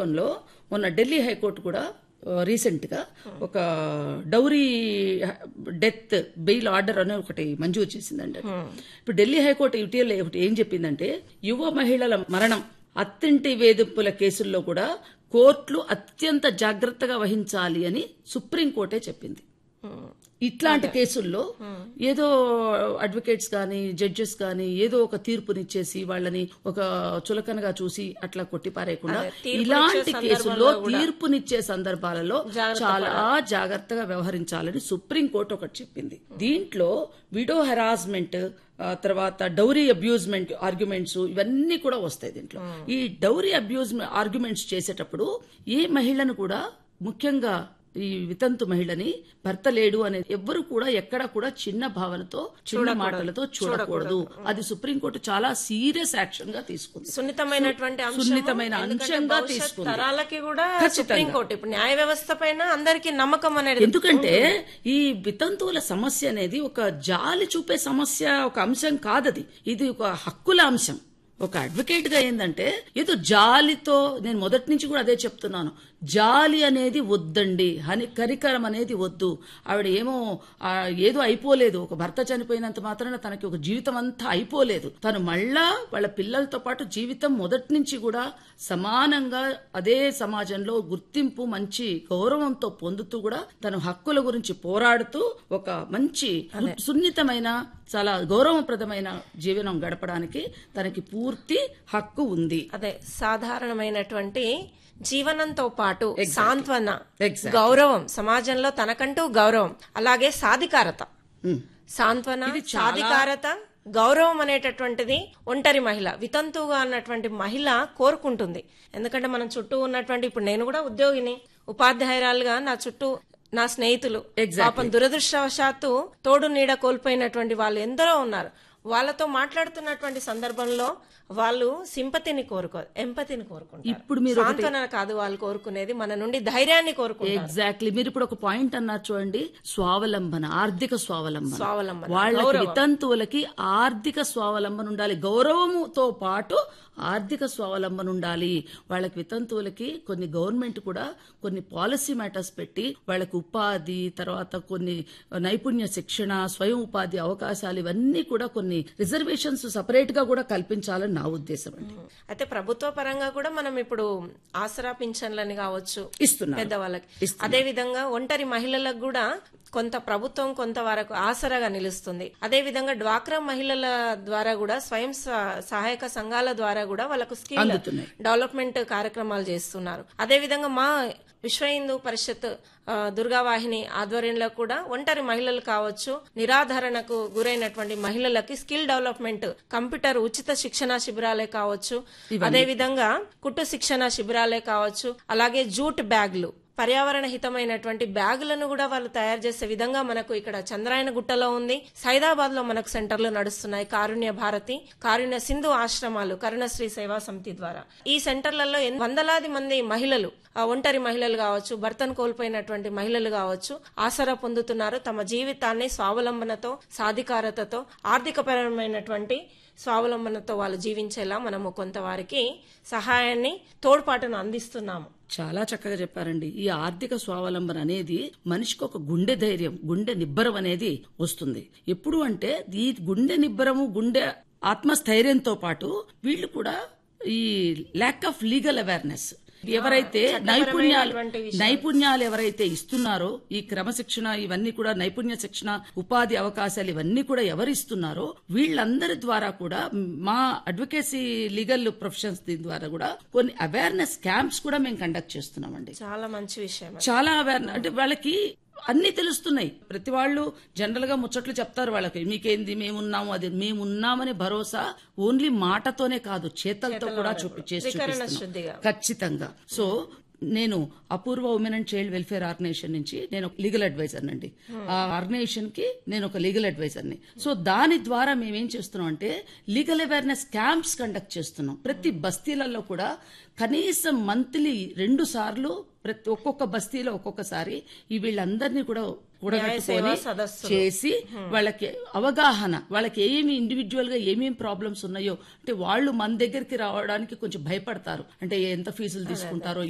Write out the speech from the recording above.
సందర్భంలో మొన్న ఢిల్లీ హైకోర్టు కూడా రీసెంట్ గా ఒక డౌరీ డెత్ బెయిల్ ఆర్డర్ అనే ఒకటి మంజూరు చేసిందండి ఇప్పుడు ఢిల్లీ హైకోర్టు ఇటీవల ఒకటి ఏం చెప్పిందంటే యువ మహిళల మరణం అత్తింటి వేధింపుల కేసుల్లో కూడా కోర్టులు అత్యంత జాగ్రత్తగా వహించాలి అని సుప్రీంకోర్టే చెప్పింది ఇట్లాంటి కేసుల్లో ఏదో అడ్వకేట్స్ కానీ జడ్జెస్ కానీ ఏదో ఒక తీర్పునిచ్చేసి వాళ్ళని ఒక చులకనగా చూసి అట్లా కొట్టిపారేయకుండా ఇలాంటి కేసుల్లో తీర్పునిచ్చే సందర్భాలలో చాలా జాగ్రత్తగా వ్యవహరించాలని సుప్రీంకోర్టు ఒకటి చెప్పింది దీంట్లో విడో హెరాస్మెంట్ తర్వాత డౌరీ అబ్యూజ్మెంట్ ఆర్గ్యుమెంట్స్ ఇవన్నీ కూడా వస్తాయి దీంట్లో ఈ డౌరీ అబ్యూజ్ ఆర్గ్యుమెంట్స్ చేసేటప్పుడు ఏ మహిళను కూడా ముఖ్యంగా ఈ వితంతు మహిళని భర్త లేడు అనేది ఎవ్వరు కూడా ఎక్కడ కూడా చిన్న భావనతో చిన్న మాటలతో చూడకూడదు అది సుప్రీంకోర్టు చాలా సీరియస్ యాక్షన్ గా తీసుకుంది సున్నితమైనటువంటి అంశము. సున్నితమైన ఎందుకంటే అంశంగా భవిష్యత్ తీసుకుంది. తరాలకి కూడా ఖచ్చితంగా. సుప్రీంకోర్టు ఇప్పుడు న్యాయ వ్యవస్థ పైన అందరికి నమ్మకం అనేది ఎందుకంటే ఈ వితంతువుల సమస్య అనేది ఒక జాలి చూపే సమస్య ఒక అంశం కాదది ఇది ఒక హక్కుల అంశం ఒక అడ్వకేట్ గా ఏంటంటే ఏదో జాలితో నేను మొదటి నుంచి కూడా అదే చెప్తున్నాను జాలి అనేది వద్దండి హని కరికరం అనేది వద్దు ఆవిడ ఏమో ఆ, ఏదో అయిపోలేదు ఒక భర్త చనిపోయినంత మాత్రాన తనకి ఒక జీవితం అంతా అయిపోలేదు తను మళ్ళా వాళ్ళ పిల్లలతో పాటు జీవితం మొదటి నుంచి కూడా సమానంగా అదే సమాజంలో గుర్తింపు మంచి గౌరవంతో పొందుతూ కూడా తను హక్కుల గురించి పోరాడుతూ ఒక మంచి సున్నితమైన చాలా గౌరవప్రదమైన జీవనం గడపడానికి తనకి పూర్తి హక్కు ఉంది అదే సాధారణమైనటువంటి జీవనంతో పాటు సాంత్వన Exactly. గౌరవం సమాజంలో తనకంటూ గౌరవం అలాగే సాధికారత ఉమ్. సాంత్వన సాధికారత గౌరవం అనేటటువంటిది ఒంటరి మహిళ వితంతువుగా ఉన్నటువంటి మహిళ కోరుకుంటుంది ఎందుకంటే మనం చుట్టూ ఉన్నటువంటి ఇప్పుడు నేను కూడా ఉద్యోగిని ఉపాధ్యాయురాలుగా నా చుట్టూ నా స్నేహితులు పాపం దురదృష్టవశాత్తు తోడు నీడ కోల్పోయినటువంటి వాళ్ళు ఎందరో ఉన్నారు వాళ్ళతో మాట్లాడుతున్నటువంటి సందర్భంలో వాళ్ళు సింపతిని కోరుకోరు ఎంపతిని కోరుకుంటారు ఇప్పుడు మీరు ఒకటి- సాంత్వన కాదు వాళ్ళు కోరుకునేది మన నుండి ధైర్యాన్ని కోరుకుంటారు ఎగ్జాక్ట్లీ మీరు ఇప్పుడు ఒక పాయింట్ అన్నారు చూడండి స్వావలంబన ఆర్థిక స్వావలంబన స్వావలంబన, వాళ్ళకి వితంతువులకి ఆర్థిక స్వావలంబన ఉండాలి గౌరవముతో పాటు ఆర్థిక స్వావలంబన ఉండాలి వాళ్ళకి వితంతువులకి కొన్ని గవర్నమెంట్ కూడా కొన్ని పాలసీ మ్యాటర్స్ పెట్టి వాళ్ళకి ఉపాధి తర్వాత కొన్ని నైపుణ్య శిక్షణ స్వయం ఉపాధి అవకాశాలు ఇవన్నీ కూడా కొన్ని రిజర్వేషన్స్ సపరేట్ గా కూడా కల్పించాలని నా ఉద్దేశం అండి అయితే ప్రభుత్వ పరంగా కూడా మనం ఇప్పుడు ఆసరా పింఛన్లని కావచ్చు ఇస్తున్నారు పెద్దవాళ్ళకి అదే విధంగా ఒంటరి మహిళలకు కూడా కొంత ప్రభుత్వం కొంత వరకు ఆసరాగా నిలుస్తుంది అదే విధంగా డ్వాక్రా మహిళల ద్వారా కూడా స్వయం స- సహాయక సంఘాల ద్వారా కూడా వాళ్ళకు స్కిల్ అందుతున్నాయి. డెవలప్మెంట్ కార్యక్రమాలు చేస్తున్నారు అదే విధంగా మా విశ్వ హిందూ పరిషత్ ఆ, దుర్గావాహిని ఆధ్వర్యంలో కూడా ఒంటరి మహిళలు కావచ్చు నిరాధరణకు గురైనటువంటి మహిళలకి స్కిల్ డెవలప్మెంట్ కంప్యూటర్ ఉచిత శిక్షణ శిబిరాలే కావచ్చు అదే విధంగా కుట్టు శిక్షణ శిబిరాలే కావచ్చు అలాగే జూట్ బ్యాగ్లు పర్యావరణ హితమైనటువంటి బ్యాగులను కూడా వాళ్ళు తయారు చేసే విధంగా మనకు ఇక్కడ చంద్రాయన గుట్టలో ఉంది సైదాబాద్ లో మనకు సెంటర్లు నడుస్తున్నాయి కారుణ్య భారతి కారుణ్య సింధు ఆశ్రమాలు కరుణశ్రీ సేవా సమితి ద్వారా ఈ సెంటర్లలో ఎన్- వందలాది మంది మహిళలు ఆ, ఒంటరి మహిళలు కావచ్చు భర్తను కోల్పోయినటువంటి మహిళలు కావచ్చు ఆసరా పొందుతున్నారు తమ జీవితాన్ని స్వావలంబనతో సాధికారతతో ఆర్థికపరమైనటువంటి స్వావలంబనతో వాళ్ళు జీవించేలా మనము కొంత వారికి సహాయాన్ని తోడ్పాటును అందిస్తున్నాము చాలా చక్కగా చెప్పారండి ఈ ఆర్థిక స్వావలంబన అనేది మనిషికి ఒక గుండె ధైర్యం గుండె నిబ్బరం అనేది వస్తుంది ఎప్పుడు అంటే ఈ గుండె నిబ్బరము గుండె ఆత్మస్థైర్యంతో పాటు వీళ్ళు కూడా ఈ ల్యాక్ ఆఫ్ లీగల్ అవేర్నెస్ ఎవరైతే నైపుణ్యాలు నైపుణ్యాలు ఎవరైతే ఇస్తున్నారో ఈ క్రమశిక్షణ ఇవన్నీ కూడా నైపుణ్య శిక్షణ ఉపాధి అవకాశాలు ఇవన్నీ కూడా ఎవరు ఇస్తున్నారో వీళ్ళందరి ద్వారా కూడా మా అడ్వకేసీ లీగల్ ప్రొఫెషన్స్ దీని ద్వారా కూడా కొన్ని అవేర్నెస్ క్యాంప్స్ కూడా మేము కండక్ట్ చేస్తున్నామండి చాలా మంచి విషయం చాలా అవేర్నెస్ అంటే వాళ్ళకి అన్ని తెలుస్తున్నాయి ప్రతి వాళ్ళు జనరల్ గా ముచ్చట్లు చెప్తారు వాళ్ళకి మీకేంది మేమున్నాము అది మేమున్నామని భరోసా ఓన్లీ మాటతోనే కాదు చేతలతో కూడా చూపి చేసి చూపిస్తున్నాం. శుద్ధిగా. ఖచ్చితంగా సో నేను Apoorva women and child welfare organisation నుంచి నేను ఒక లీగల్ అడ్వైజర్ అండి ఆ ఆర్గనైజేషన్ కి నేను ఒక లీగల్ అడ్వైజర్ ని సో దాని ద్వారా మేమేం చేస్తున్నాం అంటే లీగల్ అవేర్నెస్ క్యాంప్స్ కండక్ట్ చేస్తున్నాం ప్రతి బస్తీలలో కూడా కనీసం మంత్లీ రెండు సార్లు ప్రతి ఒక్కొక్క బస్తీలో ఒక్కొక్కసారి ఈ వీళ్ళందరినీ కూడా కూడగట్టుకొని సేవా సదస్సులు. చేసి వాళ్ళకి అవగాహన వాళ్ళకి ఏమి ఇండివిజువల్ గా ఏమేమి ప్రాబ్లమ్స్ ఉన్నాయో అంటే వాళ్ళు మన దగ్గరికి రావడానికి కొంచెం భయపడతారు అంటే ఎంత ఫీజులు తీసుకుంటారో